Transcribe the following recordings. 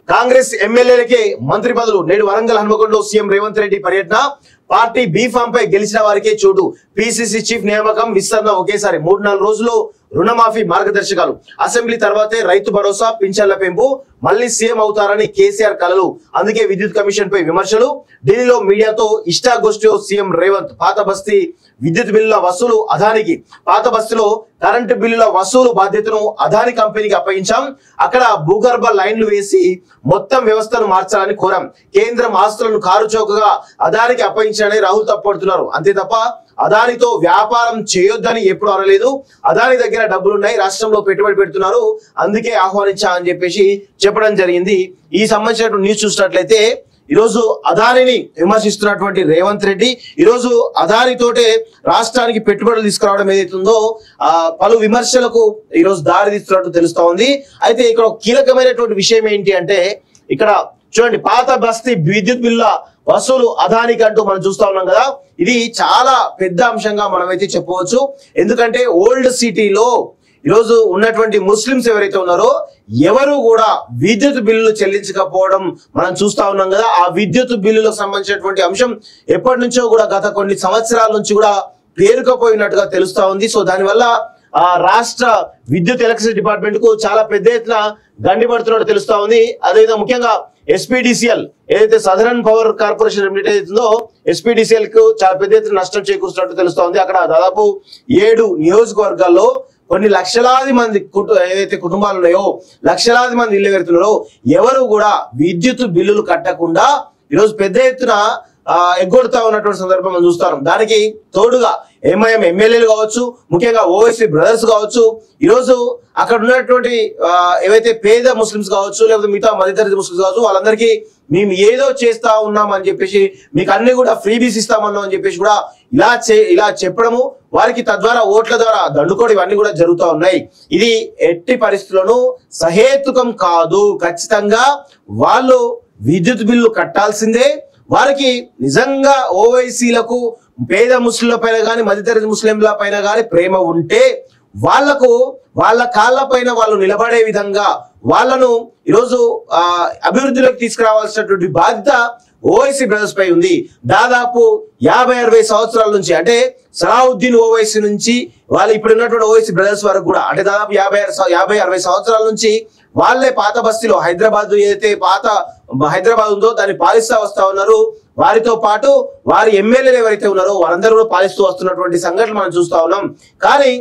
కాంగ్రెస్ ఎమ్మెల్యేలకే మంత్రి పదవులు నేడు వరంగల్ హనుమకొండలో సీఎం రేవంత్ రెడ్డి పర్యటన పార్టీ బీఫామ్ పై గెలిచిన వారికే చోటు పిసిసి చీఫ్ నియామకం విస్తరణ ఒకేసారి మూడు నాలుగు రోజులు రుణమాఫీ మార్గదర్శకాలు అసెంబ్లీ తర్వాతే రైతు భరోసా పింఛన్ల పెంపు మళ్ళీ సీఎం అవుతారని కేసీఆర్ కలలు అందుకే విద్యుత్ కమిషన్ పై విమర్శలు ఢిల్లీలో మీడియాతో ఇష్టాగోష్ఠిలో సీఎం రేవంత్ పాత బస్తీ విద్యుత్ బిల్లుల వసూలు అదానికి పాత బస్తీలో కరెంటు బిల్లుల వసూలు బాధ్యతను అదాని కంపెనీకి అప్పగించాం అక్కడ భూగర్భ లైన్లు వేసి మొత్తం వ్యవస్థను మార్చాలని కోరాం కేంద్రం ఆస్తులను కారు చౌకగా అదానికి అప్పగించాలని రాహుల్ తప్పడుతున్నారు అంతే తప్ప అదానితో వ్యాపారం చేయొద్దని ఎప్పుడు అనలేదు అదాని దగ్గర డబ్బులున్నాయి రాష్ట్రంలో పెట్టుబడి పెడుతున్నారు అందుకే ఆహ్వానించా అని చెప్పేసి చెప్పడం జరిగింది ఈ సంబంధించినటువంటి న్యూస్ చూసినట్లయితే ఈరోజు అదానిని విమర్శిస్తున్నటువంటి రేవంత్ రెడ్డి ఈరోజు అదానితోటే రాష్ట్రానికి పెట్టుబడులు తీసుకురావడం ఏదైతుందో ఆ పలు విమర్శలకు ఈరోజు దారి తీస్తున్నట్టు తెలుస్తా ఉంది అయితే ఇక్కడ ఒక కీలకమైనటువంటి విషయం ఏంటి అంటే ఇక్కడ చూడండి పాత బస్తీ విద్యుత్ బిల్ల వసూలు అదానికి అంటూ మనం చూస్తా ఉన్నాం కదా ఇది చాలా పెద్ద అంశంగా మనమైతే చెప్పవచ్చు ఎందుకంటే ఓల్డ్ సిటీలో ఈరోజు ఉన్నటువంటి ముస్లింస్ ఎవరైతే ఉన్నారో ఎవరు కూడా విద్యుత్ బిల్లులు చెల్లించకపోవడం మనం చూస్తా ఉన్నాం కదా ఆ విద్యుత్ బిల్లులకు సంబంధించినటువంటి అంశం ఎప్పటి నుంచో కూడా గత కొన్ని సంవత్సరాల నుంచి కూడా పేరుకపోయినట్టుగా తెలుస్తా ఉంది సో దానివల్ల ఆ రాష్ట్ర విద్యుత్ ఎలక్ట్రిసిటీ డిపార్ట్మెంట్ కు చాలా పెద్ద ఎత్తున గండి పడుతున్నట్టు తెలుస్తా ఉంది అదేవిధంగా ముఖ్యంగా ఎస్పీడీసీఎల్ ఏదైతే సదరన్ పవర్ కార్పొరేషన్ లిమిటెడ్ అవుతుందో ఎస్పీడీసీఎల్ కు చాలా పెద్ద ఎత్తున నష్టం చేకూరుస్తున్నట్టు తెలుస్తా ఉంది అక్కడ దాదాపు ఏడు నియోజకవర్గాల్లో కొన్ని లక్షలాది మంది కుటు ఏదైతే కుటుంబాలు ఉన్నాయో లక్షలాది మంది ఇల్లు పెడుతున్నారో ఎవరు కూడా విద్యుత్ బిల్లులు కట్టకుండా ఈరోజు పెద్ద ఎత్తున ఆ, ఎగ్గొడుతా ఉన్నటువంటి సందర్భం మనం చూస్తాం దానికి తోడుగా ఎంఐఎం ఎమ్మెల్యేలు కావచ్చు ముఖ్యంగా ఓవైసీ బ్రదర్స్ కావచ్చు ఈరోజు అక్కడ ఉన్నటువంటి ఆ, ఏవైతే పేద ముస్లిమ్స్ కావచ్చు లేకపోతే మిగతా మధ్యతరగతి ముస్లిమ్స్ కావచ్చు వాళ్ళందరికీ మేము ఏదో చేస్తా ఉన్నాం అని చెప్పేసి మీకు అన్ని కూడా ఫ్రీబీస్ ఇస్తామన్నాం అని చెప్పేసి కూడా ఇలా చే ఇలా చెప్పడము వారికి తద్వారా ఓట్ల ద్వారా దండుకోవడం ఇవన్నీ కూడా జరుగుతూ ఉన్నాయి ఇది ఎట్టి పరిస్థితుల్లోనూ సహేతుకం కాదు ఖచ్చితంగా వాళ్ళు విద్యుత్ బిల్లు కట్టాల్సిందే వారికి నిజంగా ఓవైసీలకు పేద ముస్లింల పైన కానీ మధ్యతరగతి ముస్లింల పైన కానీ ప్రేమ ఉంటే వాళ్లకు వాళ్ళ కాళ్ళ పైన వాళ్ళు నిలబడే విధంగా వాళ్ళను ఈరోజు ఆ, అభివృద్ధిలోకి తీసుకురావాల్సినటువంటి బాధ్యత ఓవైసీ బ్రదర్స్ పై ఉంది దాదాపు యాభై అరవై సంవత్సరాల నుంచి అంటే సలావుద్దీన్ ఓవైసీ నుంచి వాళ్ళు ఇప్పుడు ఉన్నటువంటి ఓవైసీ బ్రదర్స్ వరకు కూడా అంటే దాదాపు యాభై అర- యాభై అరవై సంవత్సరాల నుంచి వాళ్ళే పాత బస్తీలో హైదరాబాద్ ఏదైతే పాత హైదరాబాద్ ఉందో దాన్ని పాలిస్తా వస్తా ఉన్నారు వారితో పాటు వారి ఎమ్మెల్యేలు ఎవరైతే ఉన్నారో వారందరూ కూడా పాలిస్తూ వస్తున్నటువంటి సంఘటనలు మనం చూస్తా ఉన్నాం కానీ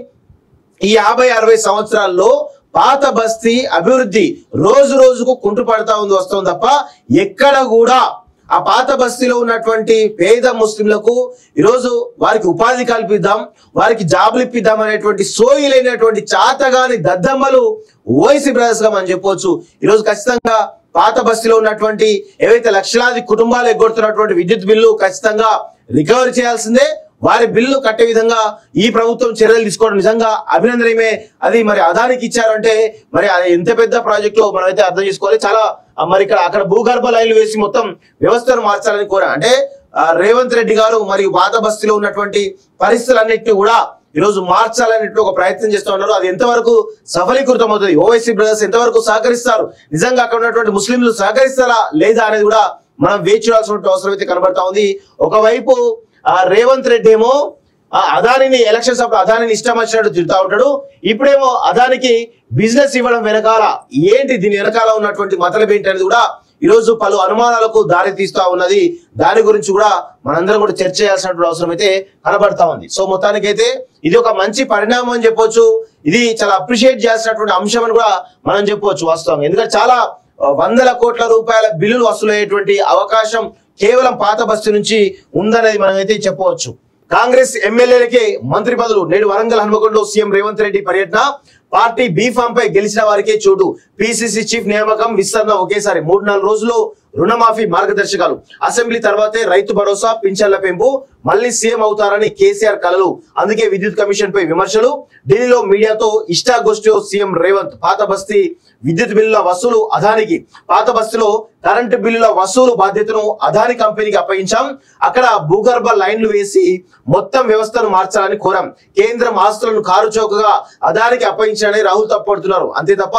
ఈ యాభై అరవై సంవత్సరాల్లో పాత బస్తీ అభివృద్ధి రోజు రోజుకు కుంటుపడతా ఉంది వస్తుంది తప్ప ఎక్కడ కూడా ఆ పాత బస్తీలో ఉన్నటువంటి పేద ముస్లింలకు ఈరోజు వారికి ఉపాధి కల్పిద్దాం వారికి జాబులు ఇప్పిద్దాం అనేటువంటి సోయి లేనటువంటి చాతగాని దద్దమ్మలు ఓైసీ బ్రదర్స్ గా మనం చెప్పవచ్చు ఈరోజు ఖచ్చితంగా పాత బస్తీలో ఉన్నటువంటి ఏవైతే లక్షలాది కుటుంబాలు ఎగ్గొడుతున్నటువంటి విద్యుత్ బిల్లు ఖచ్చితంగా రికవరీ చేయాల్సిందే వారి బిల్లు కట్టే విధంగా ఈ ప్రభుత్వం చర్యలు తీసుకోవడం నిజంగా అభినందనమే అది మరి అదానికి ఇచ్చారంటే మరి అది ఎంత పెద్ద ప్రాజెక్టు మనం అయితే అర్థం చేసుకోవాలి చాలా ఆ, మరి ఇక్కడ అక్కడ భూగర్భ లైన్లు వేసి మొత్తం వ్యవస్థను మార్చాలని కోరా అంటే ఆ, రేవంత్ రెడ్డి గారు మరియు పాత బస్తీలో ఉన్నటువంటి పరిస్థితులన్నింటినీ కూడా ఈరోజు మార్చాలనేట్టు ఒక ప్రయత్నం చేస్తూ ఉన్నారు అది ఎంతవరకు సఫలీకృతం అవుతుంది ఓవైసీ బ్రదర్స్ ఎంతవరకు సహకరిస్తారు నిజంగా అక్కడ ఉన్నటువంటి ముస్లింలు సహకరిస్తారా లేదా అనేది కూడా మనం వేచి చూడాల్సిన అవసరం అయితే కనబడతా ఉంది ఒకవైపు ఆ రేవంత్ రెడ్డి ఏమో ఆ అదానిని ఎలక్షన్స్ అప్పుడు అదానిని ఇష్టం వచ్చినట్టు తిరుగుతా ఉంటాడు ఇప్పుడేమో అదానికి బిజినెస్ ఇవ్వడం వెనకాల ఏంటి దీని వెనకాల ఉన్నటువంటి మతలబ్ ఏంటి అనేది కూడా ఈరోజు పలు అనుమానాలకు దారి తీస్తా ఉన్నది దాని గురించి కూడా మనందరం కూడా చర్చ చేయాల్సినటువంటి అవసరం అయితే కనబడతా ఉంది సో మొత్తానికైతే ఇది ఒక మంచి పరిణామం అని చెప్పొచ్చు ఇది చాలా అప్రిషియేట్ చేయాల్సినటువంటి అంశం అని కూడా మనం చెప్పవచ్చు వాస్తవం ఎందుకంటే చాలా ఆ, వందల కోట్ల రూపాయల బిల్లులు వసూలయ్యేటువంటి అవకాశం కేవలం పాత బస్తీ నుంచి ఉందనేది మనం అయితే చెప్పవచ్చు కాంగ్రెస్ ఎమ్మెల్యేలకే మంత్రి పదవులు నేడు వరంగల్ హనుమకొండలో సీఎం రేవంత్ రెడ్డి పర్యటన పార్టీ బీఫామ్ పై గెలిచిన వారికే చోటు పిసిసి చీఫ్ నియామకం విస్తరణ ఒకేసారి మూడు నాలుగు రోజులు రుణమాఫీ మార్గదర్శకాలు అసెంబ్లీ తర్వాతే రైతు భరోసా పింఛన్ల పెంపు మళ్ళీ సీఎం అవుతారని కేసీఆర్ కలలు అందుకే విద్యుత్ కమిషన్ పై విమర్శలు ఢిల్లీలో మీడియాతో ఇష్టాగోష్ఠిలో సీఎం రేవంత్ పాత బస్తీ విద్యుత్ బిల్లుల వసూలు అదానికి పాత బస్తీలో కరెంటు బిల్లుల వసూలు బాధ్యతను అదాని కంపెనీకి అప్పగించాం అక్కడ భూగర్భ లైన్లు వేసి మొత్తం వ్యవస్థను మార్చాలని కోరాం కేంద్రం ఆస్తులను కారు చౌకగా అదానికి అప్పగించాలని రాహుల్ తప్పడుతున్నారు అంతే తప్ప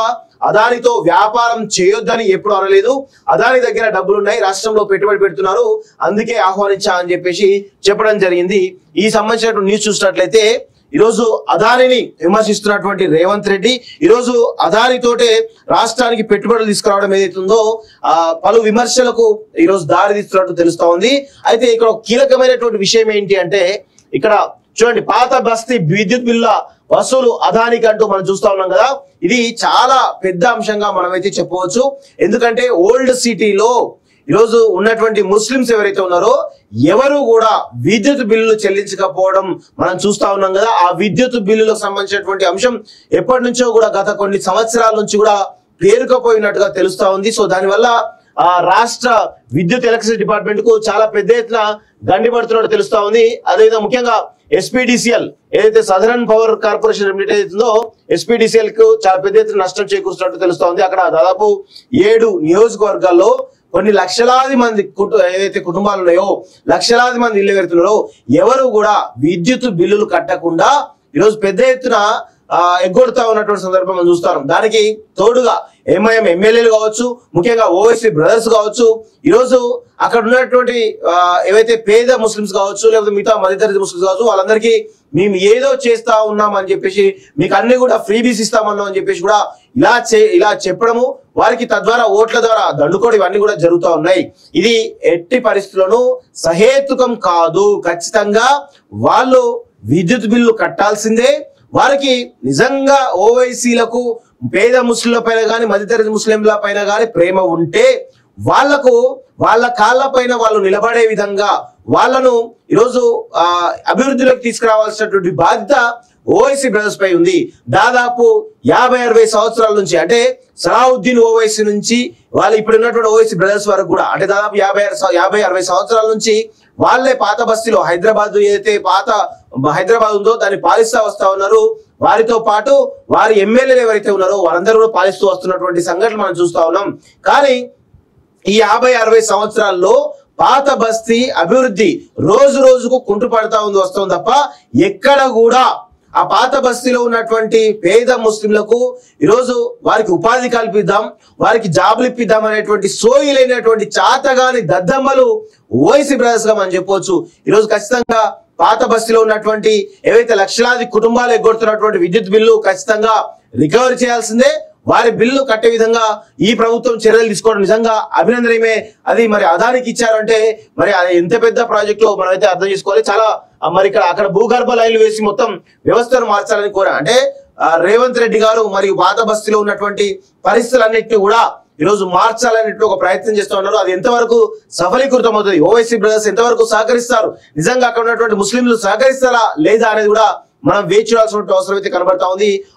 అదానితో వ్యాపారం చేయొద్దని ఎప్పుడు అనలేదు అదాని దగ్గర డబ్బులు ఉన్నాయి రాష్ట్రంలో పెట్టుబడి పెడుతున్నారు అందుకే ఆహ్వానించా అని చెప్పేసి చెప్పడం జరిగింది ఈ సంబంధించినటువంటి న్యూస్ చూసినట్లయితే ఈరోజు అదానిని విమర్శిస్తున్నటువంటి రేవంత్ రెడ్డి ఈరోజు అదానితోటే రాష్ట్రానికి పెట్టుబడులు తీసుకురావడం ఏదైతుందో ఆ పలు విమర్శలకు ఈరోజు దారి తీస్తున్నట్టు తెలుస్తా ఉంది అయితే ఇక్కడ ఒక కీలకమైనటువంటి విషయం ఏంటి అంటే ఇక్కడ చూడండి పాత బస్తీ విద్యుత్ బిల్ల వసూలు అదానికి అంటూ మనం చూస్తా ఉన్నాం కదా ఇది చాలా పెద్ద అంశంగా మనమైతే చెప్పవచ్చు ఎందుకంటే ఓల్డ్ సిటీలో ఈరోజు ఉన్నటువంటి ముస్లిమ్స్ ఎవరైతే ఉన్నారో ఎవరు కూడా విద్యుత్ బిల్లులు చెల్లించకపోవడం మనం చూస్తా ఉన్నాం కదా ఆ విద్యుత్ బిల్లులకు సంబంధించినటువంటి అంశం ఎప్పటి నుంచో కూడా గత కొన్ని సంవత్సరాల నుంచి కూడా పేరుకపోయినట్టుగా తెలుస్తా ఉంది సో దానివల్ల ఆ రాష్ట్ర విద్యుత్ ఎలక్ట్రిసిటీ డిపార్ట్మెంట్ కు చాలా పెద్ద ఎత్తున గండి పడుతున్నట్టు తెలుస్తా ఉంది అదేవిధంగా ముఖ్యంగా ఎస్పీడీసీఎల్ ఏదైతే సదరన్ పవర్ కార్పొరేషన్ లిమిటెడ్ ఏదైతుందో ఎస్పీడీసీఎల్ కు చాలా పెద్ద ఎత్తున నష్టం చేకూరుస్తున్నట్టు తెలుస్తా ఉంది అక్కడ దాదాపు ఏడు నియోజకవర్గాల్లో కొన్ని లక్షలాది మంది కుటు ఏదైతే కుటుంబాలు ఉన్నాయో లక్షలాది మంది ఇల్లు పెడుతున్నారో ఎవరు కూడా విద్యుత్ బిల్లులు కట్టకుండా ఈరోజు పెద్ద ఎత్తున ఆ, ఎగ్గొడుతా ఉన్నటువంటి సందర్భం మనం చూస్తాం దానికి తోడుగా ఎంఐఎం ఎమ్మెల్యేలు కావచ్చు ముఖ్యంగా ఓవైసీ బ్రదర్స్ కావచ్చు ఈరోజు అక్కడ ఉన్నటువంటి ఆ, ఏవైతే పేద ముస్లిమ్స్ కావచ్చు లేకపోతే మిగతా మధ్యతరగతి ముస్లిమ్స్ కావచ్చు వాళ్ళందరికీ మేము ఏదో చేస్తా ఉన్నాం అని చెప్పేసి మీకు అన్ని కూడా ఫ్రీబీస్ ఇస్తామన్నాం అని చెప్పేసి కూడా ఇలా చే ఇలా చెప్పడము వారికి తద్వారా ఓట్ల ద్వారా దండుకోవడం ఇవన్నీ కూడా జరుగుతూ ఉన్నాయి ఇది ఎట్టి పరిస్థితుల్లోనూ సహేతుకం కాదు ఖచ్చితంగా వాళ్ళు విద్యుత్ బిల్లు కట్టాల్సిందే వారికి నిజంగా ఓవైసీలకు పేద ముస్లింల పైన కానీ మధ్యతరగతి ముస్లింల పైన కానీ ప్రేమ ఉంటే వాళ్లకు వాళ్ళ కాళ్ళ పైన వాళ్ళు నిలబడే విధంగా వాళ్ళను ఈరోజు ఆ అభివృద్ధిలోకి తీసుకురావాల్సినటువంటి బాధ్యత ఓవైసీ బ్రదర్స్ పై ఉంది దాదాపు యాభై అరవై సంవత్సరాల నుంచి అంటే సలావుద్దీన్ ఓవైసీ నుంచి వాళ్ళు ఇప్పుడు ఉన్నటువంటి ఓవైసీ బ్రదర్స్ వరకు కూడా అంటే దాదాపు యాభై అర- యాభై అరవై సంవత్సరాల నుంచి వాళ్ళే పాత బస్తీలో హైదరాబాద్ ఏదైతే పాత హైదరాబాద్ ఉందో దాన్ని పాలిస్తా వస్తా ఉన్నారు వారితో పాటు వారి ఎమ్మెల్యేలు ఎవరైతే ఉన్నారో వారందరూ కూడా పాలిస్తూ వస్తున్నటువంటి సంఘటనలు మనం చూస్తా ఉన్నాం కానీ ఈ యాభై అరవై సంవత్సరాల్లో పాత బస్తీ అభివృద్ధి రోజు రోజుకు కుంటుపడతా ఉంది వస్తుంది తప్ప ఎక్కడ కూడా ఆ పాత బస్తీలో ఉన్నటువంటి పేద ముస్లింలకు ఈరోజు వారికి ఉపాధి కల్పిద్దాం వారికి జాబులు ఇప్పిద్దాం అనేటువంటి సోయిలైనటువంటి చాతగాని దద్దమ్మలు ఓయిసీ బ్రదర్స్ గా మనం చెప్పొచ్చు ఈరోజు ఖచ్చితంగా పాత బస్తీలో ఉన్నటువంటి ఏవైతే లక్షలాది కుటుంబాలు ఎగ్గొడుతున్నటువంటి విద్యుత్ బిల్లు ఖచ్చితంగా రికవరీ చేయాల్సిందే వారి బిల్లు కట్టే విధంగా ఈ ప్రభుత్వం చర్యలు తీసుకోవడం నిజంగా అభినందనమే అది మరి అదానికి ఇచ్చారంటే మరి అది ఎంత పెద్ద ప్రాజెక్ట్ లో మనం అయితే అర్థం చేసుకోవాలి చాలా ఆ, మరి ఇక్కడ అక్కడ భూగర్భ లైన్లు వేసి మొత్తం వ్యవస్థను మార్చాలని కోరా అంటే ఆ, రేవంత్ రెడ్డి గారు మరియు పాత బస్తీలో ఉన్నటువంటి పరిస్థితులన్నింటినీ కూడా ఈరోజు మార్చాలనేట్టు ఒక ప్రయత్నం చేస్తూ ఉన్నారు అది ఎంతవరకు సఫలీకృతం అవుతుంది ఓవైసీ బ్రదర్స్ ఎంతవరకు సహకరిస్తారు నిజంగా అక్కడ ఉన్నటువంటి ముస్లింలు సహకరిస్తారా లేదా అనేది కూడా మనం వేచి చూడాల్సిన అవసరం అయితే కనబడతా ఉంది